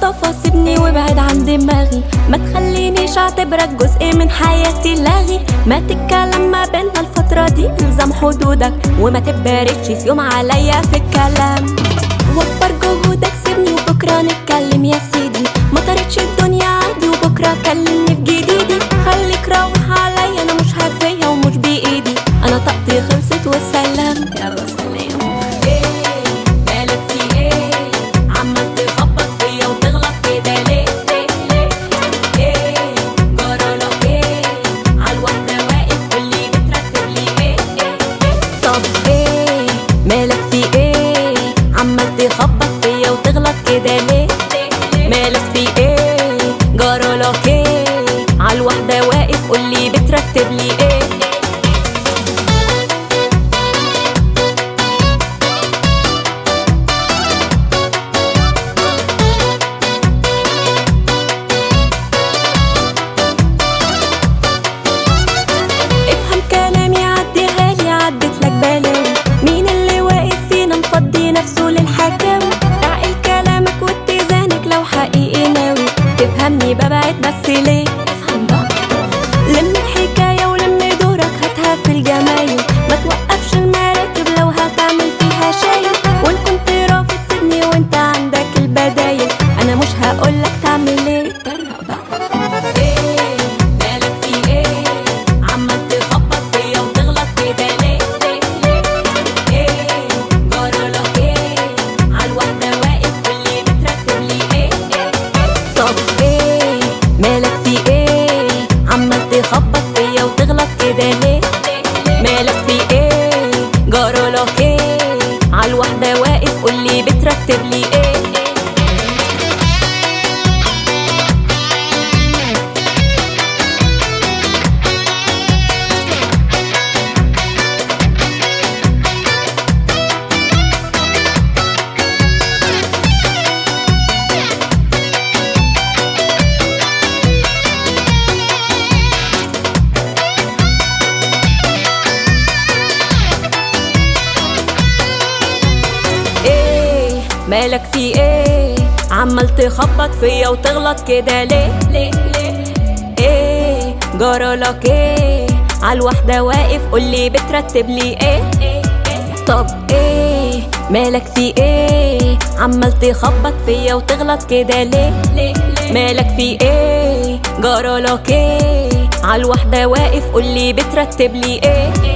مصطفى سيبني وابعد عن دماغي ما تخلينيش اعتبرك جزء من حياتي لاغي ما تتكلم ما بينا الفترة دي الزم حدودك وما تباردش في يوم عليا في الكلام وفر جهودك سيبني وبكرة نتكلم يا سيدي ما طارتش الدنيا عادي وبكرة كلمني في جديدي خليك روح عليا انا مش هفيا ومش بايدي انا طاقتي خلصت والسلام يلا سلام مالك في ايه عمال تخبط فيا وتغلط كده ليه ليه ليه ايه جرالك ايه عالواحدة واقف قولي بترتب لي ايه ايه ايه طب ايه مالك في ايه عمال تخبط فيا وتغلط كده ليه مالك في ايه جرالك ايه عالواحدة واقف قولي بترتب لي ايه افهم كلامي عديها لي عدت لك بلاوي مين اللي واقف فينا مفضي نفسه للحكاوي اعقل كلامك واتزانك لو حقيقي ناوي تفهمني ببعد بس ليه افهم بقى لم الحكاية ولم دورك هاتها في الجمايل ما توقفش المراكب لو هتعمل فيها شايل وان كنت رافض سيبني وانت عندك البدايل انا مش هقولك تعمل ايه اتطرق بقى ايه مالك في ايه عمال تخبط فيا وتغلط كده ليه ليه ليه ايه جرالك ايه عالواحدة واقف قولي بترتب لي ايه ايه ايه طب ايه مالك في ايه عمال تخبط فيا وتغلط كده ليه مالك في ايه جرالك ايه عالواحدة واقف قولي بترتب لي ايه ايه مالك في ايه عمال تخبط فيا وتغلط كده ليه ليه ليه ايه جرالك ايه عالواحدة واقف قولي بترتب لي ايه ايه ايه طب ايه مالك في ايه عمال تخبط فيا وتغلط كده ليه ليه ليه مالك في ايه جرالك ايه عالواحدة واقف قولي بترتب لي ايه